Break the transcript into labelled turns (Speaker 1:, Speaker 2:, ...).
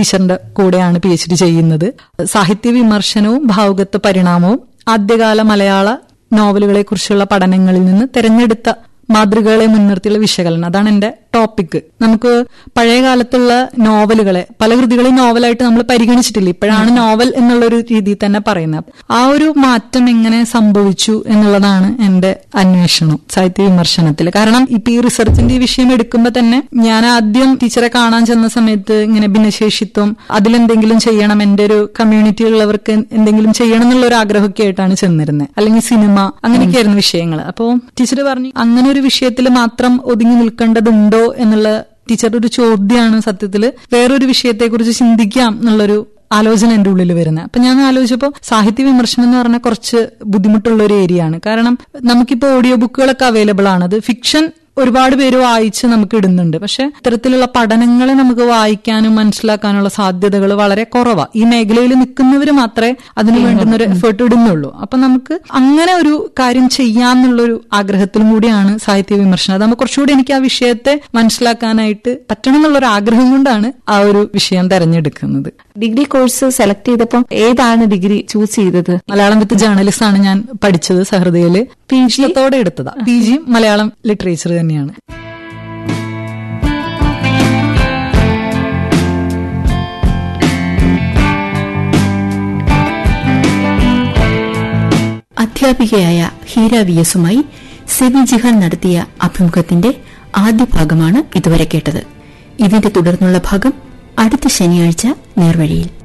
Speaker 1: ടീച്ചറിന്റെ കൂടെയാണ് P H D ചെയ്യുന്നത് സാഹിത്യ വിമർശനവും ഭാവുകത്വ പരിണാമവും ആദ്യകാല മലയാള നോവലുകളെ കുറിച്ചുള്ള പഠനങ്ങളിൽ നിന്ന് തെരഞ്ഞെടുത്ത മാതൃകകളെ മുൻനിർത്തിയുള്ള വിശകലനം അതാണ് എന്റെ ടോപ്പിക് നമുക്ക് പഴയ കാലത്തുള്ള നോവലുകളെ പല കൃതികളെയും നോവലായിട്ട് നമ്മൾ പരിഗണിച്ചിട്ടില്ല ഇപ്പോഴാണ് നോവൽ എന്നുള്ള ഒരു രീതിയിൽ തന്നെ പറയുന്നത് ആ ഒരു മാറ്റം എങ്ങനെ സംഭവിച്ചു എന്നുള്ളതാണ് എന്റെ അന്വേഷണം സാഹിത്യ വിമർശനത്തിൽ കാരണം ഇപ്പൊ ഈ റിസർച്ചിന്റെ ഈ വിഷയം എടുക്കുമ്പോൾ തന്നെ ഞാൻ ആദ്യം ടീച്ചറെ കാണാൻ ചെന്ന സമയത്ത് ഇങ്ങനെ ഭിന്നശേഷിത്വം അതിലെന്തെങ്കിലും ചെയ്യണം എന്റെ ഒരു കമ്മ്യൂണിറ്റി ഉള്ളവർക്ക് എന്തെങ്കിലും ചെയ്യണം എന്നുള്ള ഒരു ആഗ്രഹമൊക്കെ ആയിട്ടാണ് ചെന്നിരുന്നത് അല്ലെങ്കിൽ സിനിമ അങ്ങനെയൊക്കെയായിരുന്നു വിഷയങ്ങൾ അപ്പോൾ ടീച്ചർ പറഞ്ഞു അങ്ങനെ ഒരു വിഷയത്തിൽ മാത്രം ഒതുങ്ങി നിൽക്കേണ്ടതുണ്ടോ എന്നുള്ള ടീച്ചറുടെ ഒരു ചോദ്യമാണ് സത്യത്തിൽ വേറൊരു വിഷയത്തെക്കുറിച്ച് ചിന്തിക്കാം എന്നുള്ളൊരു ആലോചന എന്റെ ഉള്ളിൽ വരുന്നത് അപ്പൊ ഞാൻ ആലോചിച്ചപ്പോൾ സാഹിത്യ വിമർശനം എന്ന് പറഞ്ഞാൽ കുറച്ച് ബുദ്ധിമുട്ടുള്ള ഒരു ഏരിയ ആണ് കാരണം നമുക്കിപ്പോ ഓഡിയോ ബുക്കുകളൊക്കെ അവൈലബിൾ ആണ് അത് ഫിക്ഷൻ ഒരുപാട് പേര് വായിച്ച് നമുക്ക് ഇടുന്നുണ്ട് പക്ഷെ ഇത്തരത്തിലുള്ള പഠനങ്ങളെ നമുക്ക് വായിക്കാനും മനസ്സിലാക്കാനുള്ള സാധ്യതകൾ വളരെ കുറവാണ് ഈ മേഖലയിൽ നിൽക്കുന്നവർ മാത്രമേ അതിന് വേണ്ടുന്ന ഒരു എഫേർട്ട് ഇടുന്നുള്ളൂ അപ്പൊ നമുക്ക് അങ്ങനെ ഒരു കാര്യം ചെയ്യാന്നുള്ളൊരു ആഗ്രഹത്തിലും കൂടിയാണ് സാഹിത്യ വിമർശനം അതാകുമ്പോൾ കുറച്ചുകൂടി എനിക്ക് ആ വിഷയത്തെ മനസ്സിലാക്കാനായിട്ട് പറ്റണം എന്നുള്ളൊരു ആഗ്രഹം കൊണ്ടാണ് ആ ഒരു വിഷയം തെരഞ്ഞെടുക്കുന്നത്
Speaker 2: ഡിഗ്രി കോഴ്സ് സെലക്ട് ചെയ്തപ്പോൾ ഏതാണ് ഡിഗ്രി ചൂസ് ചെയ്തത്
Speaker 1: മലയാളം വിത്ത് ജേർണലിസ്റ്റ് ആണ് ഞാൻ പഠിച്ചത് സഹൃദയില് പി ജിത്തോടെ എടുത്തതാ പി ജിയും മലയാളം ലിറ്ററേച്ചർ തന്നെയാണ്
Speaker 3: അധ്യാപികയായ ഹീര വി എസുമായി സെബി ജിഹാൻ നടത്തിയ അഭിമുഖത്തിന്റെ ആദ്യ ഭാഗമാണ് ഇതുവരെ കേട്ടത് ഇതിന്റെ തുടർന്നുള്ള ഭാഗം അടുത്ത ശനിയാഴ്ച നേർവഴിയിൽ